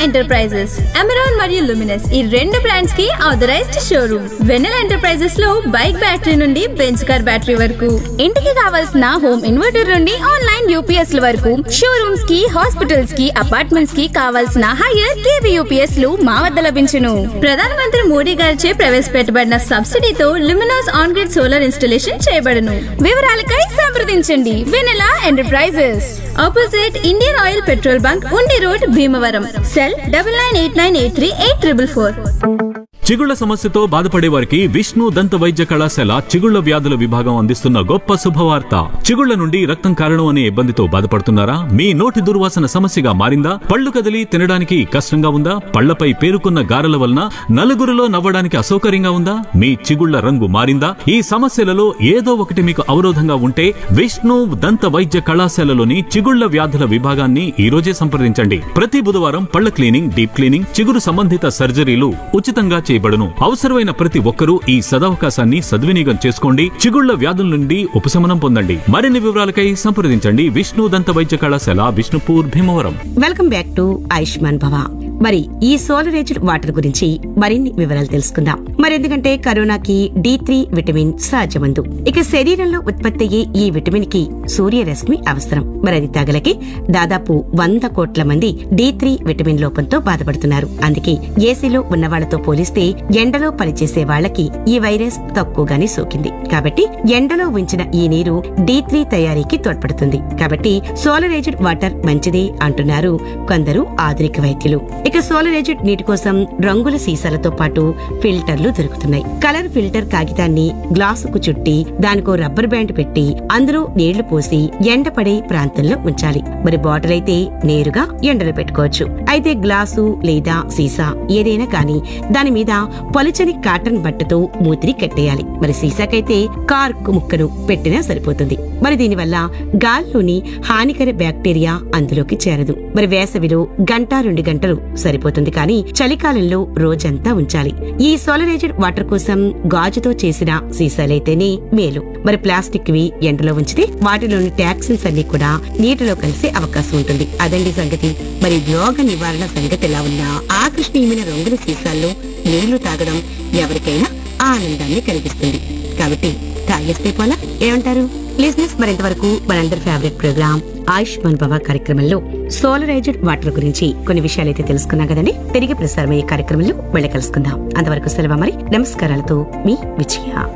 enterprises Amaron మరియు Luminous ఈ రెండు బ్రాండ్స్ కి ఆథరైజ్డ్ షోరూమ్ వెన్నెల ఎంటర్ప్రైజెస్ లో బైక్ బ్యాటరీ నుండి బెంచ్ కార్ బ్యాటరీ వరకు ఇంటికి కావాల్సిన హోమ్ ఇన్వర్టర్ నుండి ఆన్లైన్ యూపీఎస్ ల వరకు షోరూమ్స్ కి హాస్పిటల్స్ కి అపార్ట్మెంట్స్ కి కావాల్సిన హైయర్ కేవీ యూపీఎస్ లు మా వద్ద లభించును ప్రధానమంత్రి మోడీ గారిచే ప్రవేశపెట్టబడిన సబ్సిడీతో Luminous on grid solar installation చేయబడును వివరాలకై సంప్రదించండి Vennela enterprises opposite Indian Oil petrol bunk Undi road Bhimavaram cell double nine eight nine eight three eight triple four చిగుళ్ల సమస్యతో బాధపడే వారికి విష్ణు దంత వైద్య కళాశాల చిగుళ్ల వ్యాధుల విభాగం అందిస్తున్న గొప్ప శుభవార్త చిగుళ్ల నుండి రక్తం కారణం అనే ఇబ్బందితో బాధపడుతున్నారా మీ నోటి దుర్వాసన సమస్యగా మారిందా పళ్ళు కదిలి తినడానికి కష్టంగా ఉందా పళ్లపై పేరుకున్న గారెల వలన నలుగురిలో నవ్వడానికి అసౌకర్యంగా ఉందా మీ చిగుళ్ల రంగు మారిందా ఈ సమస్యలలో ఏదో ఒకటి మీకు అవరోధంగా ఉంటే విష్ణు దంత వైద్య కళాశాలలోని చిగుళ్ల వ్యాధుల విభాగాన్ని ఈ రోజే సంప్రదించండి ప్రతి బుధవారం పళ్ల క్లీనింగ్ డీప్ క్లీనింగ్ చిగురు సంబంధిత సర్జరీలు ఉచితంగా చేయబడును అవసరమైన ప్రతి ఒక్కరూ ఈ సదవకాశాన్ని సద్వినియోగం చేసుకోండి చిగుళ్ల వ్యాధుల నుండి ఉపశమనం పొందండి మరిన్ని వివరాలకై సంప్రదించండి విష్ణు దంత వైద్య కళాశాల Vishnupur Bhimavaram welcome back to Ayushman Bhava మరి ఈ సోలరేజ్డ్ వాటర్ గురించి మరిన్ని వివరాలు తెలుసుకుందాం మరి ఎందుకంటే కరోనాకి డి త్రీ విటమిన్ సహజమందు ఇక శరీరంలో ఉత్పత్తి అయ్యే ఈ విటమిన్ కి సూర్యరశ్మి అవసరం మరి అది తగలకి దాదాపు వంద కోట్ల మంది డి త్రీ విటమిన్ లోపంతో బాధపడుతున్నారు అందుకే ఏసీలో ఉన్న వాళ్లతో పోలిస్తే ఎండలో పనిచేసే వాళ్ళకి ఈ వైరస్ తక్కువగానే సోకింది కాబట్టి ఎండలో ఉంచిన ఈ నీరు డి త్రీ తయారీకి తోడ్పడుతుంది కాబట్టి సోలరేజ్డ్ వాటర్ మంచిదే అంటున్నారు కొందరు ఆధునిక వైద్యులు ఇక సోలరేజ్డ్ నీటి కోసం రంగుల సీసాలతో పాటు ఫిల్టర్లు దొరుకుతున్నాయి కలర్ ఫిల్టర్ కాగితాన్ని గ్లాసుకు చుట్టి దానికో రబ్బర్ బ్యాండ్ పెట్టి అందులో నీళ్లు పోసి ఎండపడే ప్రాంతంలో ఉంచాలి మరి బాటిల్ అయితే నేరుగా ఎండలో పెట్టుకోవచ్చు అయితే గ్లాసు లేదా సీసా ఏదైనా కానీ దాని మీద పలుచని కాటన్ బట్టతో మూతిని కట్టేయాలి మరి సీసాకైతే కార్క్ ముక్కను పెట్టినా సరిపోతుంది మరి దీనివల్ల గాల్లోని హానికర బ్యాక్టీరియా అందులోకి చేరదు మరి వేసవిలో గంట రెండు గంటలు సరిపోతుంది కానీ చలికాలంలో రోజంతా ఉంచాలి ఈ సోలరైజ్డ్ వాటర్ కోసం గాజుతో చేసిన సీసాలైతేనే మేలు మరి ప్లాస్టిక్ వి ఎండలో ఉంచితే వాటిలోని టాక్సిన్స్ అన్ని కూడా నీటిలో కలిసే అవకాశం ఉంటుంది అదండి సంగతి మరి రోగ నివారణ సంగతి ఎలా ఉన్నా ఆకర్షణీయమైన రంగుల సీసాల్లో నీళ్లు తాగడం ఎవరికైనా ఆనందాన్ని కలిగిస్తుంది కాబట్టి తాగేస్తే పోలా ఏమంటారు లిజినెస్ మరింతవరకు మనందరి ఫేవరెట్ ప్రోగ్రామ్ ఆయుష్మాన్ భవ కార్యక్రమంలో సోలరైజ్డ్ వాటర్ గురించి కొన్ని విషయాలైతే తెలుసుకున్నాం కదండి తిరిగి ప్రసారమయ్యే కార్యక్రమంలో వెళ్ళి కలుసుకుందాం అంతవరకు సెలవు మరి నమస్కారాలతో మీ విజయ